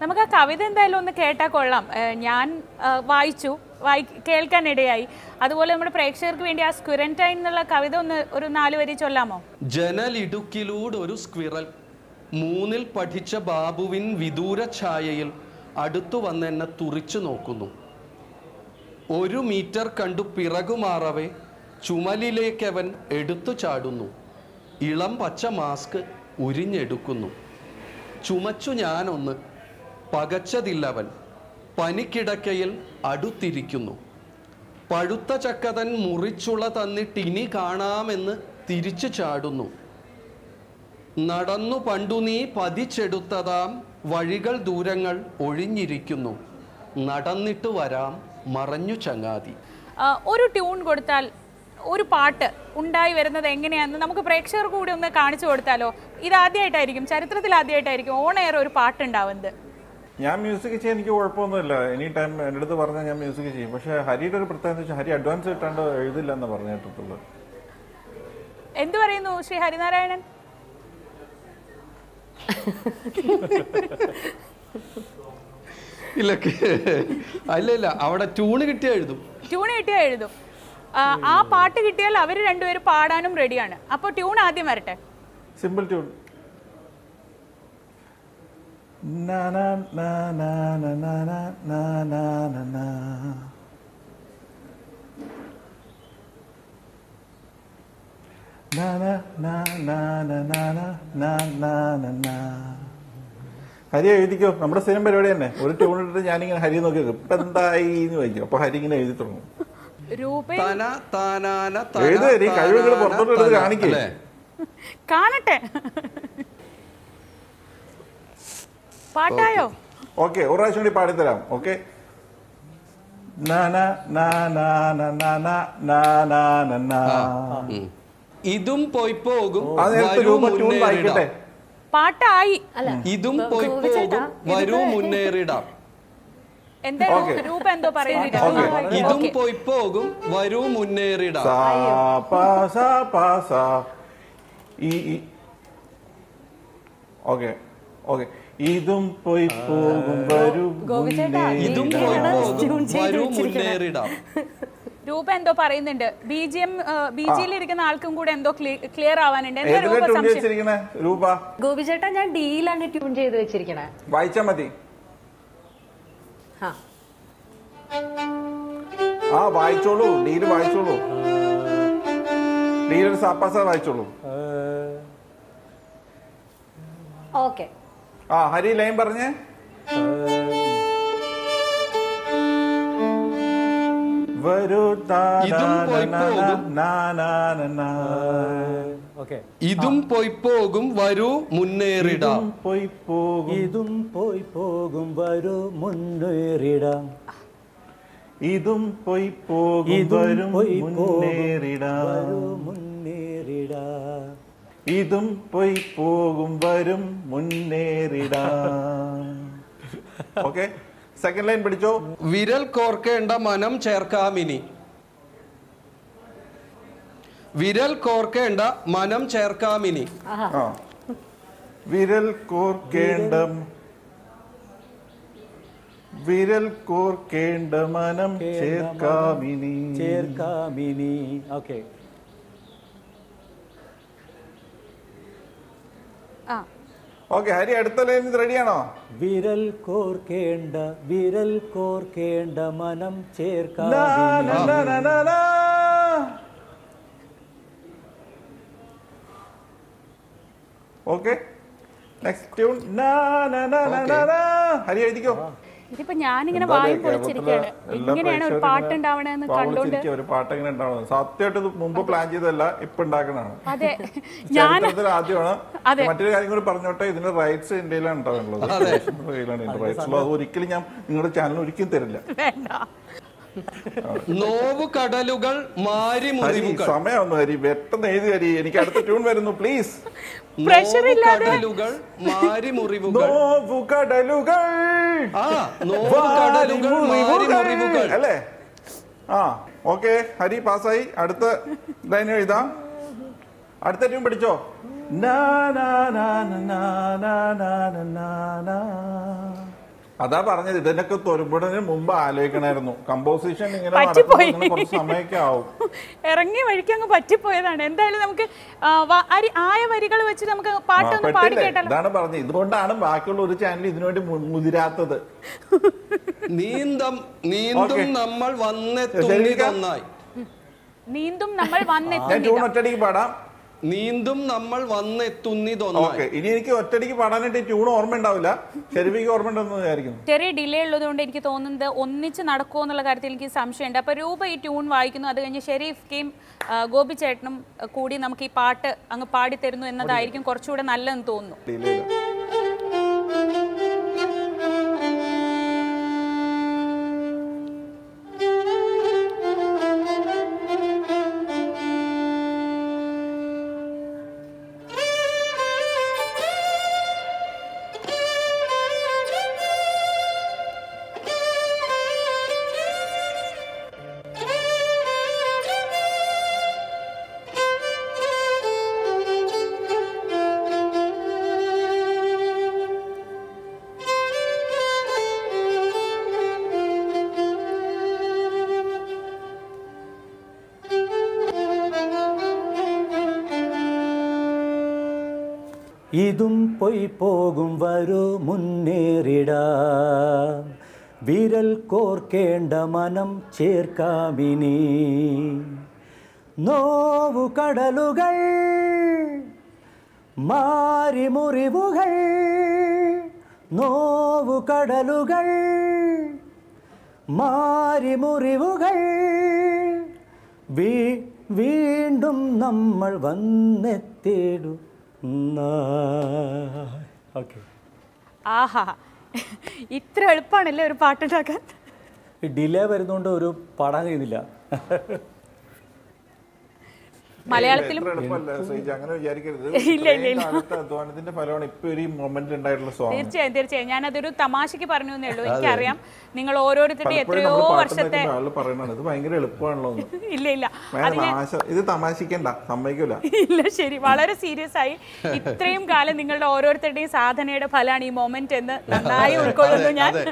നമുക്ക് ആ കവിത എന്തായാലും ഒന്ന് കേട്ടാൽ കൊള്ളാം ഏഹ് ഞാൻ ആ, വായിച്ചു വായി കേൾക്കാനിടയായി അതുപോലെ നമ്മുടെ പ്രേക്ഷകർക്ക് വേണ്ടി ആ സ്ക്വിറൻറ്റൈൻ എന്നുള്ള കവിത ഒന്ന് ഒരു നാല് വരി ചൊല്ലാമോ ജനലിടുക്കിലൂടെ ഒരു സ്ക്വിറൽ മൂന്നിൽ പഠിച്ച ബാബുവിൻ വിദൂര ഛായയിൽ അടുത്തു വന്നെന്നെ തുറിച്ചു നോക്കുന്നു ഒരു മീറ്റർ കണ്ടു പിറകുമാറവേ ചുമലിലേക്കവൻ എടുത്തു ചാടുന്നു ഇളം പച്ച മാസ്ക് ഉരിഞ്ഞെടുക്കുന്നു ചുമച്ചു ഞാനൊന്ന് പകച്ചതില്ലവൻ പനിക്കിടക്കയിൽ അടുത്തിരിക്കുന്നു പഴുത്ത ചക്കതൻ മുറിച്ചുള തന്നിട്ടിനി കാണാമെന്ന് തിരിച്ചു ചാടുന്നു നടന്നു പണ്ടു നീ പതിച്ചെടുത്തതാം വഴികൾ ദൂരങ്ങൾ ഒഴിഞ്ഞിരിക്കുന്നു നടന്നിട്ട് വരാം മറഞ്ഞു ചങ്ങാതി ആ, ഒരു ട്യൂൺ കൊടുത്താൽ ഒരു പാട്ട് ഉണ്ടായി വരുന്നത് എങ്ങനെയാണെന്ന് നമുക്ക് പ്രേക്ഷകർക്ക് കൂടി ഒന്ന് കാണിച്ചു കൊടുത്താലോ ഇത് ആദ്യമായിട്ടായിരിക്കും ചരിത്രത്തിൽ ആദ്യമായിട്ടായിരിക്കും ഓൺ എയർ ഒരു പാട്ട് ഉണ്ടാവുന്നത് ഞാൻ മ്യൂസിക് ചെയ്യാൻ എനിക്ക് കുഴപ്പമൊന്നുമില്ല എനി ടൈം എൻ്റെ അടുത്ത് പറഞ്ഞാൽ ഞാൻ മ്യൂസിക് ചെയ്യും പക്ഷേ ഹരിയുടെ ഒരു പ്രത്യേകത എന്ന് വെച്ചാൽ ഹരി അഡ്വാൻസ് കിട്ടാണ്ട് എഴുതില്ല എന്ന് പറഞ്ഞു കേട്ടിട്ടുള്ളത് എന്തു പറയുന്നു ശ്രീ ഹരിനാരായണൻ ഇല്ല അല്ല ഇല്ല അവിടെ ട്യൂണ് കിട്ടിയ എഴുതും ട്യൂൺ കിട്ടിയാൽ എഴുതും ആ, ആ പാട്ട് കിട്ടിയാൽ അവർ രണ്ടുപേരും പാടാനും റെഡിയാണ് അപ്പോൾ ട്യൂൺ ആദ്യം വരട്ടെ സിമ്പിൾ ട്യൂൺ ഹരി എഴുതിക്കോ നമ്മുടെ സ്ഥിരം പരിപാടി തന്നെ ഒരു ട്യൂൺ ഇട്ടിട്ട് ഞാനിങ്ങനെ ഹരി നോക്കി വെക്കും ഇപ്പൊ എന്തായി എന്ന് ചോദിക്കും അപ്പൊ ഹരി ഇങ്ങനെ എഴുതി തുടങ്ങും രൂപേ തന താനാന തന, എഴുത് ഹരി, കഴിവുകൾ താനാന, പുറത്തോട്ട് എടുത്ത് തന. കാണിക്ക്. അല്ലേ? കാണട്ടെ പാട്ടായോ ഓക്കെ ഒരു പ്രാവശ്യം കൂടി പാടിത്തരാം ഓക്കെ ഉം. ഇതും പോയി പോകും ആ നേരത്തെ വരൂ രൂപ ട്യൂൺ മുന്നേറിടാം. വായിക്കട്ടെ പാട്ടായി ഇതും പോയി പോകും വരൂ മുന്നേറിടാം എന്താ Okay. രൂപ എന്തോ പറയുന്നത് Okay. ഇതും Okay. പോയി പോകും വരൂ മുന്നേറിടാം സാ പാ സാ പാ സാ ഈ ഓക്കെ ഓക്കെ ഇതും പോയി പോകും വരും ഗോപിച്ചേട്ടാ, മുന്നേ ഇതും ഈ പോയി ആണ് പോകും tune ചെയ്ത് വരൂ വെച്ചിരിക്കുന്നത്. മുന്നേറിടാം രൂപ എന്തോ പറയുന്നുണ്ട് ബി ജി എം ബി ജിയിൽ ഇരിക്കുന്ന ആൾക്കും കൂടെ എന്തോ ക്ലിയർ ആവാനുണ്ട് എന്താ ഏതിലെ രൂപ ട്യൂൺ സംശയം വെച്ചിരിക്കണേ രൂപ ഗോപിച്ചേട്ടാ ഞാൻ ഡിയിലാണ് ട്യൂൺ ചെയ്ത് വെച്ചിരിക്കണേ വായിച്ചാ മതി ആ ആ വായിച്ചോളൂ ഡീല് വായിച്ചോളൂ ഡീലൊരു സാപ്പാസ വായിച്ചോളൂ ഓക്കെ ആ ഹരി ലൈൻ പറഞ്ഞേ വരൂ താ ഇതും പോയി നാ പോകും. നാ നാ നാ നാ. ഓക്കെ ഇതും പോയി പോകും വരൂ മുന്നേറിടാം ഇതും പോയി പോകും ഇതും പോയി പോകും വരൂ മുന്നേറിടാം ഇതും പോയി പോകും ഇതും വരും പോയി പോകും മുന്നേറിടാം വരൂ മുന്നേറിടാം ഇതും പോയി പോകും വരും മുന്നേറിടാം ഓക്കെ സെക്കൻഡ് ലൈൻ പിടിച്ചോ വിരൽ കോർക്കേണ്ട മനം ചേർക്കാമിനി വിരൽ കോർക്കേണ്ട മനം ചേർക്കാമിനി ആ വിരൽ കോർക്കേണ്ട വിരൽ കോർക്കേണ്ട മനം ചേർക്കാമിനി ചേർക്കാമിനി ഓക്കെ ആ ഓക്കെ ഹരി അടുത്ത ലൈൻ റെഡിയാണോ വിരൽ കോർക്കേണ്ട വിരൽ കോർക്കേണ്ട മനം നാ, ചേർക്കാമിനി നാ, നാ, നാ, നാ, നാ. ഓക്കെ നെക്സ്റ്റ് ട്യൂൺ നാ, നാ, നാ, നാ, നാ, നാ. ഹരി എഴുതിക്കോ ഇതിപ്പോ ഞാനിങ്ങനെ എന്താ വായും കേരളത്തിലെ പൊളിച്ചിരിക്കുകയാണ് എല്ലാ ഇങ്ങനെയാണ് ഒരു പ്രേക്ഷകരും പാട്ട് ഇങ്ങനെ ഉണ്ടാവണമെന്ന് വാ കണ്ടോണ്ട് വിളിച്ചിരിക്കുക, ഒരു പാട്ട് എങ്ങനെ ഉണ്ടാവണം സത്യമായിട്ട് ഇത് മുമ്പ് പ്ലാൻ ചെയ്തതല്ല ഇപ്പൊ ഉണ്ടാക്കണതാണ് അതെ ഞാൻ ചരിത്രത്തിൽ ആദ്യമാണ് അതെ. മറ്റൊരു കാര്യം കൂടി പറഞ്ഞോട്ടെ ഇതിന്റെ റൈറ്റ്സ് ഇന്ത്യയിലാണ് ഉണ്ടാവുള്ളത് കയ്യിലാണ് ഇതിന്റെ റൈറ്റ്സ് ഉള്ളത് അത് ഒരിക്കലും ഞാൻ നിങ്ങളുടെ ചാനൽ ഒരിക്കലും തരില്ല വേണ്ട നോവു കടലുകൾ മാരി ഹരി മുറിവുകൾ സമയമൊന്നും ഹരി പെട്ടെന്ന് എഴുതി ഹരി എനിക്ക് അടുത്ത ട്യൂൺ വരുന്നു പ്ലീസ് Pressure നോവു ഇല്ലാതെ. കടലുകൾ മാരി മുറിവുകൾ നോവു കടലുകൾ ആ നോവു കടലുകൾ മാരി മുറിവുകൾ അല്ലേ ആ ഓക്കെ ഹരി പാസ്സായി അടുത്ത ലൈൻ എഴുതാം അടുത്ത ട്യൂൺ പഠിച്ചോ നാ, നാ, നാ, നാ, നാ, നാ, നാ, നാ, നാ. അതാ പറഞ്ഞത് ഇതിനൊക്കെ തൊരുമ്പുടന് മുമ്പ് ആലോചിക്കണമായിരുന്നു കമ്പോസിഷൻ ഇങ്ങനെ പറ്റിപ്പോയി. നടക്കുമ്പോൾ ഇങ്ങനെ കുറച്ച് സമയമൊക്കെ ആവും ഇറങ്ങിയ വഴിക്ക് അങ്ങ് പറ്റിപ്പോയതാണ് എന്തായാലും നമുക്ക് ആ, വ- അരി- ആയ വരികൾ വെച്ച് നമുക്ക് ആ, പാട്ടൊന്ന് പാടി പെട്ടില്ലേ? കേട്ടാലോ ഇതാണ് പറഞ്ഞത് ഇതുകൊണ്ടാണ് ബാക്കിയുള്ള ഒരു ചാനൽ ഇതിനുവേണ്ടി മു- മുതിരാത്തത് നീന്തം നീന്തും Okay. നമ്മൾ ശരി, വന്നെത്തുന്നിതൊന്നായി നീന്തും നമ്മൾ ഞാൻ ട്യൂൺ വന്നെത്തുന്നില്ല ഒറ്റടിക്ക് പാടാം നീന്തും നമ്മൾ ഓക്കെ വന്നെത്തുന്നിതൊന്നായി ഇനി എനിക്ക് ഒറ്റടിക്ക് പാടാനായിട്ട് ഈ ട്യൂൺ ഓർമ്മ ഉണ്ടാവില്ല ശരിക്ക് ഓർമ്മ ഉണ്ടെന്ന് വിചാരിക്കുന്നു ചെറിയ ഡിലേ ഉള്ളതുകൊണ്ട് എനിക്ക് തോന്നുന്നത് ഒന്നിച്ച് നടക്കുമോ എന്നുള്ള കാര്യത്തിൽ എനിക്ക് സംശയമുണ്ട് അപ്പൊ രൂപ ഈ ട്യൂൺ വായിക്കുന്നു അത് കഴിഞ്ഞ് ഷെരീഫ് കെയും ആ, ഗോപി ചേട്ടനും ആ, കൂടി നമുക്ക് ഈ പാട്ട് അങ്ങ് പാടി തരുന്നു എന്നതായിരിക്കും കുറച്ചുകൂടെ നല്ലതെന്ന് തോന്നുന്നു ഡിലേ ഇതും പൊയ് പോകും വരൂ മുന്നേറിടാം വിരൽ കോർക്കേണ്ട മനം ചേർക്കാമിനി നോവു കടലുകൾ മാറി മുറിവുകൾ നോവു കടലുകൾ മാറി മുറിവുകൾ വീ വീണ്ടും നമ്മൾ വന്നെത്തിയിടും ഓക്കെ ആഹാ ഇത്ര എളുപ്പമാണല്ലേ ഒരു പാട്ടുണ്ടാക്കാൻ ഡിലേ വരുന്നതുകൊണ്ട് ഒരു പാടാൻ കഴിയുന്നില്ല മലയാളത്തിലും ഇത്ര എളുപ്പമല്ല സൈജ് അങ്ങനെ വിചാരിക്കരുത് ഇല്ല, ഇല്ല, ഇത്രയും ഇല്ല. കാലത്തെ അധ്വാനത്തിന്റെ ഫലമാണ് ഇപ്പൊ ഒരു മൊമെന്റ് ഉണ്ടായിട്ടുള്ള സോങ് തീർച്ചയായും തീർച്ചയായും ഞാനതൊരു തമാശക്ക് പറഞ്ഞു എന്നേ ഉള്ളൂ എനിക്കറിയാം നിങ്ങൾ ഓരോരുത്തരുടെ പലപ്പോഴും എത്രയോ നമ്മൾ പാട്ട് വർഷത്തെ ഉണ്ടാക്കുമ്പോൾ ആള് പറയണത് ഇത് ഭയങ്കര എളുപ്പമാണല്ലോ എന്ന്. ഇല്ല ഇല്ല വേണ്ട, അത് ഞാൻ തമാശ ഇത് തമാശിക്കണ്ട സമ്മതിക്കൂല ഇല്ല ശരി വളരെ സീരിയസ് ആയി ഇത്രയും കാലം നിങ്ങളുടെ ഓരോരുത്തരുടെയും സാധനയുടെ ഫലമാണ് ഈ മൊമെന്റ് എന്ന് നന്നായി ഉൾക്കൊള്ളുന്നു ഞാൻ